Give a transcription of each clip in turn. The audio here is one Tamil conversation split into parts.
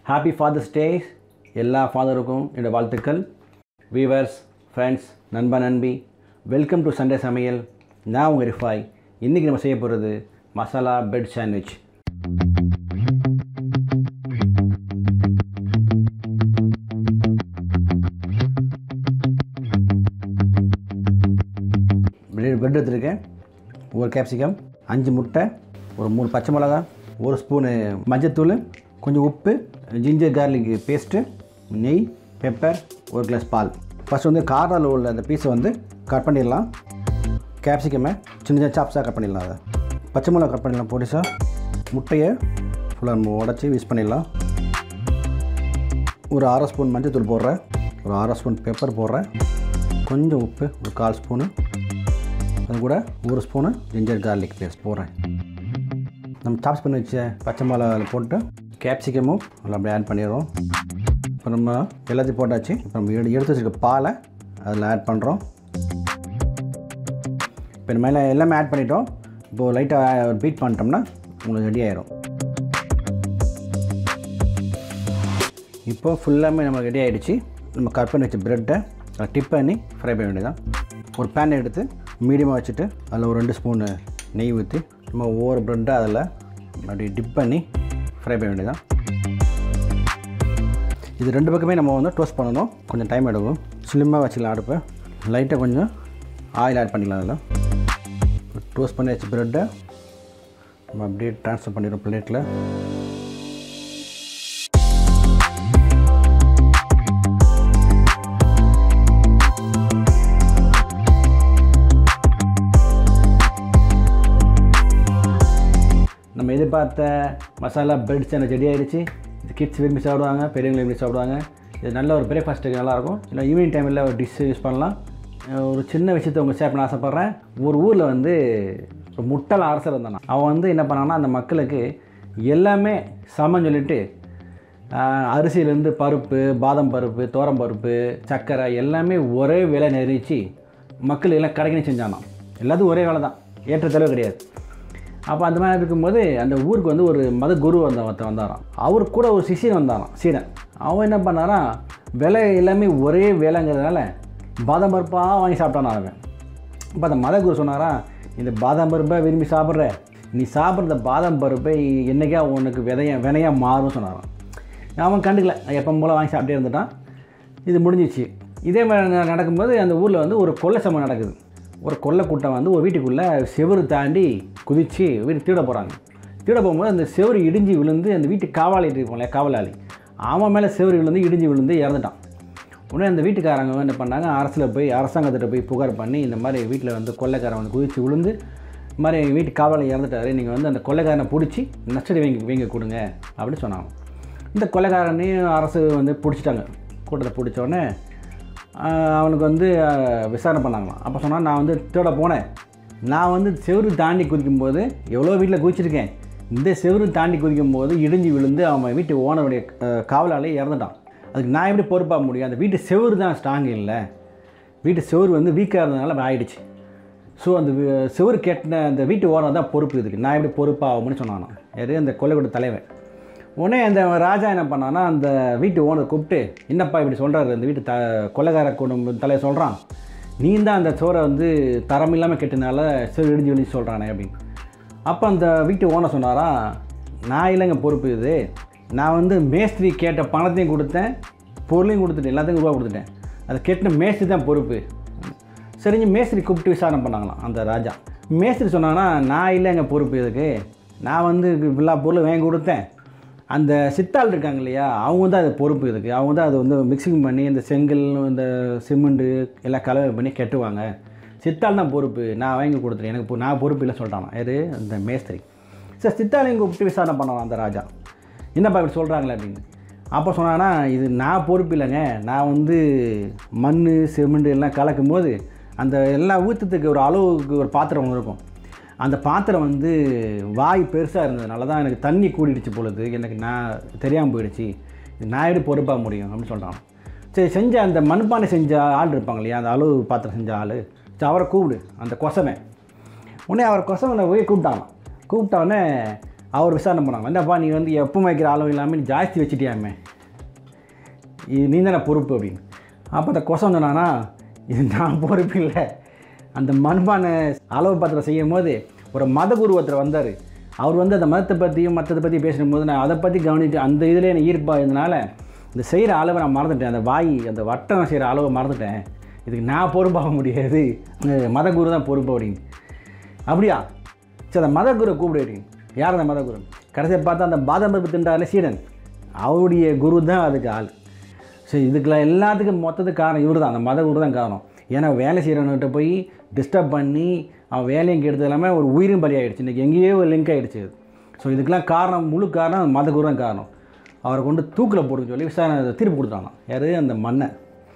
ஹாப்பி ஃபாதர்ஸ் டே எல்லா ஃபாதருக்கும் என்னோடய வாழ்த்துக்கள் வீவர்ஸ் ஃப்ரெண்ட்ஸ் நண்பா நண்பி வெல்கம் டு சண்டே சமையல் நான் உங்கள் ரிஃபாய் இன்றைக்கி நம்ம செய்ய போகிறது masala bread sandwich bread bread எடுத்துருக்கேன் ஒரு கேப்சிகம் அஞ்சு முட்டை ஒரு மூணு பச்சை மிளகா ஒரு ஸ்பூனு மஞ்சத்தூள் கொஞ்சம் உப்பு ஜிஞ்சர் கார்லிக் பேஸ்ட்டு நெய் பெப்பர் ஒரு கிளாஸ் பால் ஃபஸ்ட் வந்து காரில் உள்ள அந்த பீஸை வந்து கட் பண்ணிடலாம் கேப்சிகமை சின்ன சின்ன சாப்ஸாக கட் பண்ணிடலாம் அதை பச்சை மிளகா கட் பண்ணிடலாம் பொடிசா முட்டையை ஃபுல்லாக நம்ம உடச்சி யூஸ் பண்ணிடலாம் ஒரு அரை ஸ்பூன் மஞ்சத்தூள் போடுறேன் ஒரு அரை ஸ்பூன் பெப்பர் போடுறேன் கொஞ்சம் உப்பு ஒரு கால் ஸ்பூனு அது கூட ஒரு ஸ்பூனு ஜிஞ்சர் கார்லிக் பேஸ்ட் போடுறேன் நம்ம சாப்ஸ் பண்ணி வச்ச பச்சை மிளகா போட்டு கேப்சிகமும் அதில் அப்படியே ஆட் பண்ணிடுறோம் இப்போ நம்ம எல்லாத்தையும் போட்டாச்சு இப்போ நம்ம எடு எடுத்து வச்சுருக்க பாலை அதில் ஆட் பண்ணுறோம் இப்போ நம்ம எல்லாம் எல்லாமே ஆட் பண்ணிட்டோம் இப்போது லைட்டாக பீட் பண்ணிட்டோம்னா உங்களுக்கு ரெடி ஆயிரும் இப்போ ஃபுல்லாமே நம்ம ரெடி ஆகிடுச்சு நம்ம கட் பண்ணி வச்ச ப்ரெட்டை டிப் பண்ணி ஃப்ரை பண்ண வேண்டியதான் ஒரு பேன் எடுத்து மீடியமாக வச்சுட்டு அதில் ஒரு ரெண்டு ஸ்பூனு நெய் ஊற்றி நம்ம ஒவ்வொரு ப்ரெட்டை அதில் அப்படி டிப் பண்ணி ஃப்ரை பண்ண வேண்டியதான் இது ரெண்டு பக்கமே நம்ம வந்து டோஸ்ட் பண்ணணும் கொஞ்சம் டைம் எடுக்கும் ஸ்லிம்மாக வச்சுக்கலாம் அடுப்பை லைட்டாக கொஞ்சம் ஆயில் ஆட் பண்ணிக்கலாம் அதில் டோஸ்ட் பண்ணி வச்ச ப்ரெட்டை நம்ம அப்படியே ட்ரான்ஸ்ஃபர் பண்ணிடுறோம் பிளேட்டில் நம்ம எதிர்பார்த்த மசாலா பிரெட் சேனல் ரெடி ஆயிடுச்சு இது கிட்ஸ் விரும்பி சாப்பிடுவாங்க பெரியவங்க விரும்பி சாப்பிடுவாங்க இது நல்ல ஒரு பிரேக்ஃபாஸ்ட்டுக்கு நல்லாயிருக்கும் இல்லை ஈவினிங் டைமில் ஒரு டிஷ் யூஸ் பண்ணலாம் ஒரு சின்ன விஷயத்தை உங்கள் ஷேர் பண்ண ஆசைப்பட்றேன் ஒரு ஊரில் வந்து ஒரு முட்டல் அரசர் இருந்தானா அவன் வந்து என்ன பண்ணான்னா அந்த மக்களுக்கு எல்லாமே சமன்னு சொல்லிட்டு அரிசியிலேருந்து பருப்பு பாதம் பருப்பு தோரம் பருப்பு சர்க்கரை எல்லாமே ஒரே விலை நிர்ணயிச்சு மக்கள் எல்லாம் கிடைக்கணும் செஞ்சானாம் எல்லாத்துக்கும் ஒரே வேலை தான் ஏற்றத்தளவு கிடையாது அப்போ அந்த மாதிரி இருக்கும்போது அந்த ஊருக்கு வந்து ஒரு மத குரு வந்த ஒருத்தன் வந்தாராம் அவர் கூட ஒரு சிஷியன் வந்தாராம் சீடன் அவன் என்ன பண்ணாராம் விலை எல்லாமே ஒரே விலைங்கிறதுனால பாதாம் பருப்பாக வாங்கி சாப்பிட்டான் அவன் இப்போ அந்த மத குரு சொன்னாராம் இந்த பாதாம் பருப்பை விரும்பி சாப்பிட்ற நீ சாப்பிட்ற பாதாம் பருப்பை என்றைக்கா உனக்கு விதைய வினையாக மாறும் சொன்னாராம் அவன் கண்டுக்கல எப்போ போல் வாங்கி சாப்பிட்டே இருந்துட்டான் இது முடிஞ்சிச்சு இதே மாதிரி நடக்கும்போது அந்த ஊரில் வந்து ஒரு கொள்ளை சம்பவம் நடக்குது ஒரு கொள்ளை கூட்டம் வந்து ஒரு வீட்டுக்குள்ளே செவரு தாண்டி குதித்து வீட்டு தீட போகிறாங்க தீட போகும்போது அந்த செவரு இடிஞ்சு விழுந்து அந்த வீட்டு காவாளி இருப்போம்ல காவலாளி அவன் மேலே செவரு விழுந்து இடிஞ்சு விழுந்து இறந்துட்டான் உடனே அந்த வீட்டுக்காரங்க என்ன பண்ணாங்க அரசில் போய் அரசாங்கத்திட்ட போய் புகார் பண்ணி இந்த மாதிரி வீட்டில் வந்து கொள்ளைக்காரன் வந்து குதித்து விழுந்து இந்த மாதிரி எங்கள் வீட்டு காவலை இறந்துட்டாரு நீங்கள் வந்து அந்த கொள்ளைக்காரனை பிடிச்சி நஷ்டடி வைங்க வைங்க கொடுங்க அப்படின்னு சொன்னாங்க இந்த கொள்ளைக்காரனையும் அரசு வந்து பிடிச்சிட்டாங்க கூட்டத்தை பிடிச்ச உடனே அவனுக்கு வந்து விசாரணை பண்ணாங்களாம் அப்போ சொன்னால் நான் வந்து தேட போனேன் நான் வந்து செவரு தாண்டி குதிக்கும்போது எவ்வளோ வீட்டில் குதிச்சிருக்கேன் இந்த செவரு தாண்டி குதிக்கும்போது இடிஞ்சு விழுந்து அவன் வீட்டு ஓனருடைய காவலாலே இறந்துட்டான் அதுக்கு நான் எப்படி பொறுப்பாக முடியும் அந்த வீட்டு செவரு தான் ஸ்ட்ராங் இல்லை வீட்டு செவரு வந்து வீக்காக இருந்ததுனால அப்படி ஆயிடுச்சு ஸோ அந்த செவரு கெட்டின அந்த வீட்டு ஓனர் தான் பொறுப்பு இதுக்கு நான் எப்படி பொறுப்பாகும்னு சொன்னான் யார் அந்த கொள்ளைக்கூட தலைவன் உடனே அந்த ராஜா என்ன பண்ணான்னா அந்த வீட்டு ஓனர் கூப்பிட்டு என்னப்பா இப்படி சொல்கிறாரு அந்த வீட்டு த கொலைகார குடும்ப தலையை சொல்கிறான் நீ தான் அந்த சோறை வந்து தரம் இல்லாமல் கெட்டனால சோறு இடிஞ்சு விழிச்சு சொல்கிறானே அப்படின்னு அப்போ அந்த வீட்டு ஓனர் சொன்னாரா நான் இல்லைங்க பொறுப்பு இது நான் வந்து மேஸ்திரி கேட்ட பணத்தையும் கொடுத்தேன் பொருளையும் கொடுத்துட்டேன் எல்லாத்தையும் ரூபா கொடுத்துட்டேன் அதை கெட்டின மேஸ்திரி தான் பொறுப்பு சரிங்க மேஸ்திரி கூப்பிட்டு விசாரணை பண்ணாங்களாம் அந்த ராஜா மேஸ்திரி சொன்னாங்கன்னா நான் இல்லைங்க பொறுப்பு இதுக்கு நான் வந்து எல்லா பொருளும் வாங்கி கொடுத்தேன் அந்த சித்தாள் இருக்காங்க இல்லையா அவங்க தான் அது பொறுப்பு இருக்குது அவங்க தான் அதை வந்து மிக்சிங் பண்ணி இந்த செங்கல் இந்த சிமெண்ட்டு எல்லாம் கலவை பண்ணி கெட்டுவாங்க சித்தாள் தான் பொறுப்பு நான் வாங்கி கொடுத்துட்டேன் எனக்கு நான் பொறுப்பு இல்லை சொல்லிட்டானா யார் அந்த மேஸ்திரி சார் சித்தாளையும் கூப்பிட்டு விசாரணை பண்ணலாம் அந்த ராஜா என்னப்பா இப்படி சொல்கிறாங்களே அப்படின்னு அப்போ சொன்னான்னா இது நான் பொறுப்பு இல்லைங்க நான் வந்து மண் சிமெண்ட் எல்லாம் கலக்கும் போது அந்த எல்லா ஊற்றத்துக்கு ஒரு அளவுக்கு ஒரு பாத்திரம் ஒன்று இருக்கும் அந்த பாத்திரம் வந்து வாய் பெருசாக இருந்ததுனால தான் எனக்கு தண்ணி கூடிடுச்சு பொழுது எனக்கு நான் தெரியாமல் போயிடுச்சு நான் எப்படி பொறுப்பாக முடியும் அப்படின்னு சொல்கிறான் சரி செஞ்ச அந்த மண்பானை செஞ்ச ஆள் இருப்பாங்க இல்லையா அந்த அளவு பாத்திரம் செஞ்ச ஆள் சரி அவரை கூப்பிடு அந்த கொசவன் உடனே அவர் கொசவனை போய் கூப்பிட்டாங்க கூப்பிட்டோடனே அவர் விசாரணை பண்ணாங்க என்னப்பா நீ வந்து எப்போ வைக்கிற அளவு இல்லாமல் நீ ஜாஸ்தி வச்சுட்டியாமே இது நீ தானே பொறுப்பு அப்படின்னு அப்போ அந்த கொசம் சொன்னானா இது நான் பொறுப்பு இல்லை அந்த மண்பானை அளவு பாத்திரம் செய்யும் போது ஒரு மத குரு ஒருத்தர் வந்தார் அவர் வந்து அந்த மதத்தை பற்றியும் மற்றதை பற்றி பேசும்போது நான் அதை பற்றி கவனித்து அந்த இதில் எனக்கு ஈர்ப்பாக இருந்தனால இந்த செய்கிற அளவை நான் மறந்துட்டேன் அந்த வாய் அந்த வட்டம் செய்கிற அளவை மறந்துட்டேன் இதுக்கு நான் பொறுப்பாக முடியாது மத குரு தான் பொறுப்பு அப்படின்னு அப்படியா சரி அந்த மதகுரு கூப்பிடு யார் அந்த மதகுரு கடைசியை பார்த்தா அந்த பாதாம் பருப்பு தின்றாருல சீடன் அவருடைய குரு தான் அதுக்கு ஆள் சரி இதுக்கெல்லாம் எல்லாத்துக்கும் மொத்தத்துக்கு காரணம் இவர் தான் அந்த மத குரு தான் காரணம் ஏன்னா வேலை செய்கிறவன்கிட்ட போய் டிஸ்டர்ப் பண்ணி அவன் வேலையும் கெடுத்தது எல்லாமே ஒரு உயிரும் பலி ஆகிடுச்சு இன்றைக்கி எங்கேயோ ஒரு லிங்க் ஆகிடுச்சு ஸோ இதுக்கெல்லாம் காரணம் முழு காரணம் அந்த மத குரு தான் காரணம் அவரை கொண்டு தூக்கில் போடுன்னு சொல்லி விசாரணை தீர்ப்பு கொடுத்தாங்க யார் அந்த மண்ணை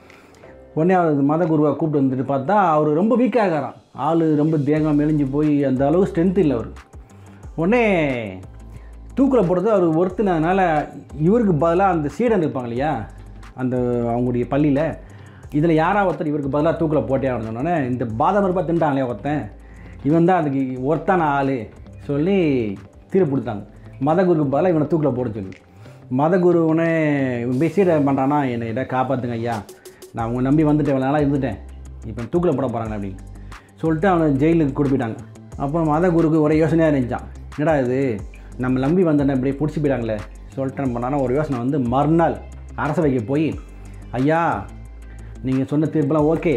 உடனே அவர் மத குருவை கூப்பிட்டு வந்துட்டு பார்த்தா அவர் ரொம்ப வீக்காகிறாராம் ஆள் ரொம்ப தேங்காய் மெலிஞ்சு போய் அந்த அளவு ஸ்ட்ரென்த் இல்லை அவர் உடனே தூக்கில் போடுறது அவர் ஒருத்தினதுனால இவருக்கு பதிலாக அந்த சீடன் இருப்பாங்க இல்லையா அந்த அவங்களுடைய பள்ளியில் இதில் யாராக ஒருத்தர் இவருக்கு பதிலாக தூக்கில் போட்டே ஆகணும் சொன்னோன்னே இந்த பாதாம் ரூபாய் தின்ட்டாங்களே ஒருத்தன் இவன் தான் அதுக்கு ஒருத்தான ஆள் சொல்லி தீர்ப்பு கொடுத்தாங்க மதகுருக்கு பதிலாக இவனை தூக்கில் போட சொல்லி மதகுருவனே இவன் போய் சீடர் பண்ணுறான்னா என்னை இதை காப்பாற்றுங்க ஐயா நான் உங்களை நம்பி வந்துட்டேன் இவ்வளோ நாளாக இருந்துட்டேன் இப்போ தூக்கில் போட போகிறாங்க அப்படின்னு சொல்லிட்டு அவனை ஜெயிலுக்கு கொடுப்பிட்டாங்க அப்புறம் மத குருக்கு ஒரே யோசனையாக இருந்துச்சான் என்னடா இது நம்ம நம்பி வந்தோன்னே இப்படி பிடிச்சி போயிட்டாங்களே சொல்லிட்டு என்ன பண்ணானா ஒரு யோசனை வந்து மறுநாள் அரசவைக்கு போய் ஐயா நீங்கள் சொன்ன தீர்ப்பெல்லாம் ஓகே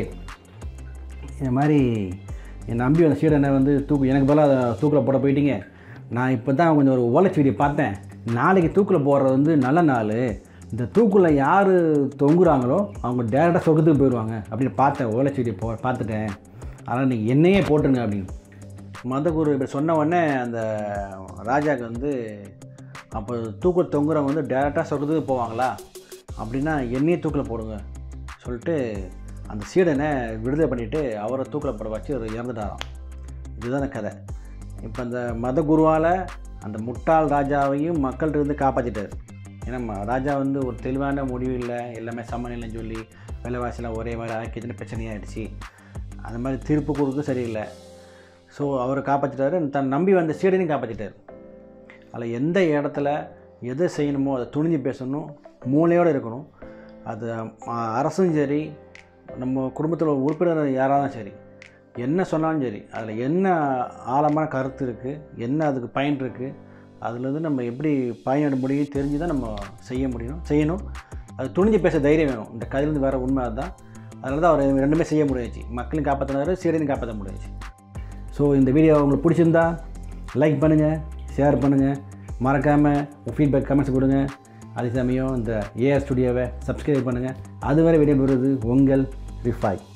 இந்த மாதிரி என் நம்பி அந்த சீடனை வந்து தூக்கு எனக்கு பதிலாக தூக்கில் போட போயிட்டீங்க நான் இப்போ தான் கொஞ்சம் ஒரு ஓலைச்சீடி பார்த்தேன் நாளைக்கு தூக்கில் போடுறது வந்து நல்ல நாள் இந்த தூக்கில் யார் தொங்குறாங்களோ அவங்க டேரெக்டாக சொர்க்கத்துக்கு போயிடுவாங்க அப்படின்னு பார்த்தேன் ஓலைச்சீடி போ பார்த்துட்டேன் அதனால் நீங்கள் என்னையே போட்டுருங்க அப்படின்னு மதகுரு இப்படி சொன்ன உடனே அந்த ராஜாவுக்கு வந்து அப்போ தூக்கில் தொங்குறவங்க வந்து டேரெக்டாக சொர்க்கத்துக்கு போவாங்களா அப்படின்னா என்னையே தூக்கில் போடுங்க சொல்லிட்டு அந்த சீடனை விடுதலை பண்ணிவிட்டு அவரை தூக்கில் போட வச்சு அவர் இறந்துட்டாராம் இதுதான் கதை இப்போ அந்த மத குருவால் அந்த முட்டாள் ராஜாவையும் மக்கள்கிட்ட இருந்து காப்பாற்றிட்டார் ஏன்னா ம- ராஜா வந்து ஒரு தெளிவான முடிவு இல்லை எல்லாமே சமநிலைன்னு சொல்லி விலைவாசிலாம் ஒரே மாதிரி ஆக்கிச்சுன்னு பிரச்சனையாயிடுச்சு அந்த மாதிரி தீர்ப்பு கொடுக்க சரியில்லை ஸோ அவரை காப்பாற்றிட்டாரு தன் நம்பி வந்த சீடனையும் காப்பாற்றிட்டார் அதில் எந்த இடத்துல எதை செய்யணுமோ அதை துணிஞ்சு பேசணும் மூளையோடு இருக்கணும் அது அ, அரசும் சரி நம்ம குடும்பத்தில் உறுப்பினர் யாராலும் சரி என்ன சொன்னாலும் சரி அதில் என்ன ஆழமான கருத்து இருக்குது என்ன அதுக்கு பயன் இருக்குது அதுலேருந்து நம்ம எப்படி பயனிட முடியும் தெரிஞ்சு தான் நம்ம செய்ய முடியும் செய்யணும் அது துணிஞ்சு பேச தைரியம் வேணும் இந்த கதையிலேருந்து வேறு உண்மை அதுதான் அதனால தான் அவர் ரெண்டுமே செய்ய முடியாச்சு மக்களையும் காப்பாற்றினாரு சீடனையும் காப்பாற்ற முடியாச்சு ஸோ இந்த வீடியோ உங்களுக்கு பிடிச்சிருந்தா லைக் பண்ணுங்கள் ஷேர் பண்ணுங்கள் மறக்காமல் உங்கள் ஃபீட்பேக் கமெண்ட்ஸ் கொடுங்க அதே சமயம் இந்த ஏஆர் ஸ்டுடியோவை சப்ஸ்கிரைப் பண்ணுங்கள் அதுவரை விடைபெறுவது உங்கள் ரிஃபாய்